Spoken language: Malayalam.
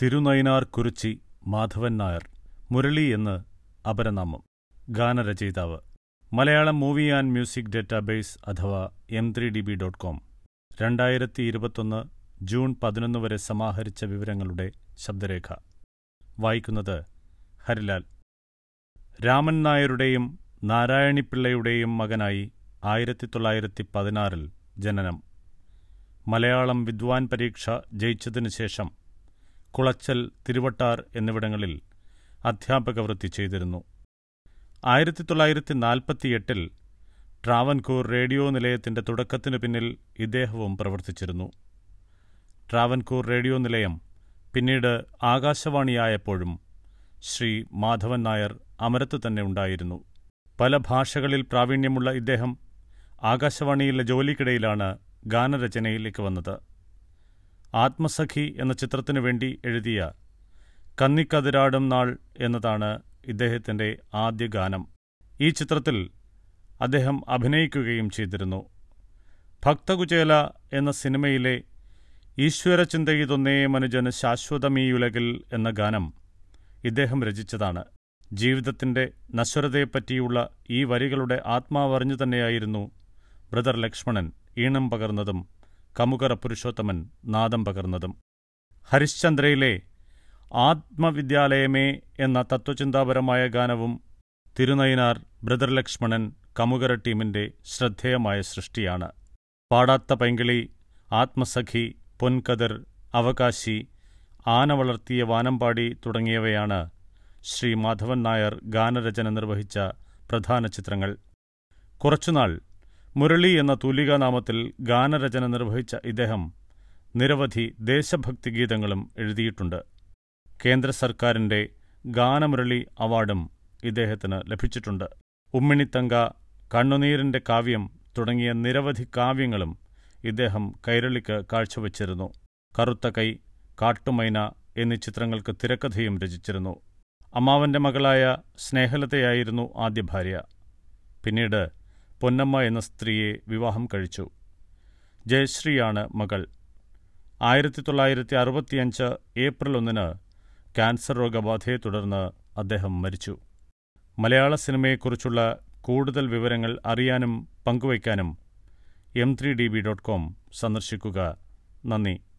തിരുനയിനാർ കുറിച്ചി മാധവൻ നായർ മുരളി എന്ന് അപരനാമം ഗാനരചയിതാവ് Malayalam movie and music database അഥവാ M three D B dot com രണ്ടായിരത്തി ഇരുപത്തൊന്ന് ജൂൺ പതിനൊന്ന് വരെ സമാഹരിച്ച വിവരങ്ങളുടെ ശബ്ദരേഖ വായിക്കുന്നത് ഹരിലാൽ രാമൻ നായരുടെയും നാരായണിപ്പിള്ളയുടെയും മകനായി ആയിരത്തി തൊള്ളായിരത്തി പതിനാറിൽ ജനനം മലയാളം വിദ്വാൻ പരീക്ഷ ജയിച്ചതിനു ശേഷം കുളച്ചൽ തിരുവട്ടാർ എന്നിവിടങ്ങളിൽ അധ്യാപക വൃത്തി ചെയ്തിരുന്നു ആയിരത്തി തൊള്ളായിരത്തി നാൽപ്പത്തിയെട്ടിൽ ട്രാവൻകൂർ റേഡിയോ നിലയത്തിന്റെ തുടക്കത്തിനു പിന്നിൽ ഇദ്ദേഹവും പ്രവർത്തിച്ചിരുന്നു ട്രാവൻകൂർ റേഡിയോ നിലയം പിന്നീട് ആകാശവാണിയായപ്പോഴും ശ്രീ മാധവൻ നായർ അമരത്ത് തന്നെ ഉണ്ടായിരുന്നു പല ഭാഷകളിൽ പ്രാവീണ്യമുള്ള ഇദ്ദേഹം ആകാശവാണിയിലെ ജോലിക്കിടയിലാണ് ഗാനരചനയിലേക്ക് വന്നത് ആത്മസഖി എന്ന ചിത്രത്തിനു വേണ്ടി എഴുതിയ കന്നിക്കതിരാടും നാൾ എന്നതാണ് ഇദ്ദേഹത്തിൻ്റെ ആദ്യ ഗാനം ഈ ചിത്രത്തിൽ അദ്ദേഹം അഭിനയിക്കുകയും ചെയ്തിരുന്നു ഭക്തകുചേല എന്ന സിനിമയിലെ ഈശ്വരചിന്തയിതൊന്നേ മനുജന് ശാശ്വതമീയുലകിൽ എന്ന ഗാനം ഇദ്ദേഹം രചിച്ചതാണ് ജീവിതത്തിൻ്റെ നശ്വരതയെപ്പറ്റിയുള്ള ഈ വരികളുടെ ആത്മാവറിഞ്ഞു തന്നെയായിരുന്നു ബ്രദർ ലക്ഷ്മണൻ ഈണം പകർന്നതും കമുകറ പുരുഷോത്തമൻ നാദം പകർന്നതും ഹരിശ്ചന്ദ്രയിലെ ആത്മവിദ്യാലയമേ എന്ന തത്വചിന്താപരമായ ഗാനവും തിരുനയിനാർ ബ്രദർ ലക്ഷ്മണൻ കമുകര ടീമിന്റെ ശ്രദ്ധേയമായ സൃഷ്ടിയാണ് പാടാത്ത പൈങ്കിളി ആത്മസഖി പൊൻകതിർ അവകാശി ആന വളർത്തിയ വാനമ്പാടി തുടങ്ങിയവയാണ് ശ്രീ മാധവൻ നായർ ഗാനരചന നിർവഹിച്ച പ്രധാന ചിത്രങ്ങൾ കുറച്ചുനാൾ മുരളി എന്ന തൂലികാനാമത്തിൽ ഗാനരചന നിർവഹിച്ച ഇദ്ദേഹം നിരവധി ദേശഭക്തി ഗീതങ്ങളും എഴുതിയിട്ടുണ്ട് കേന്ദ്ര സർക്കാരിന്റെ ഗാനമുരളി അവാർഡും ഇദ്ദേഹത്തിന് ലഭിച്ചിട്ടുണ്ട് ഉമ്മിണിത്തങ്ക കണ്ണുനീരിന്റെ കാവ്യം തുടങ്ങിയ നിരവധി കാവ്യങ്ങളും ഇദ്ദേഹം കൈരളിക്ക് കാഴ്ചവെച്ചിരുന്നു കറുത്ത കൈ കാട്ടുമൈന എന്നീ ചിത്രങ്ങൾക്ക് തിരക്കഥയും രചിച്ചിരുന്നു അമ്മാവന്റെ മകളായ സ്നേഹലതയായിരുന്നു ആദ്യ ഭാര്യ പിന്നീട് പൊന്നമ്മ എന്ന സ്ത്രീയെ വിവാഹം കഴിച്ചു ജയശ്രീയാണ് മകൾ ആയിരത്തി തൊള്ളായിരത്തി അറുപത്തിയഞ്ച് ഏപ്രിൽ ഒന്നിന് ക്യാൻസർ രോഗബാധയെ തുടർന്ന് അദ്ദേഹം മരിച്ചു മലയാള സിനിമയെക്കുറിച്ചുള്ള കൂടുതൽ വിവരങ്ങൾ അറിയാനും പങ്കുവയ്ക്കാനും M three D B dot com സന്ദർശിക്കുക നന്ദി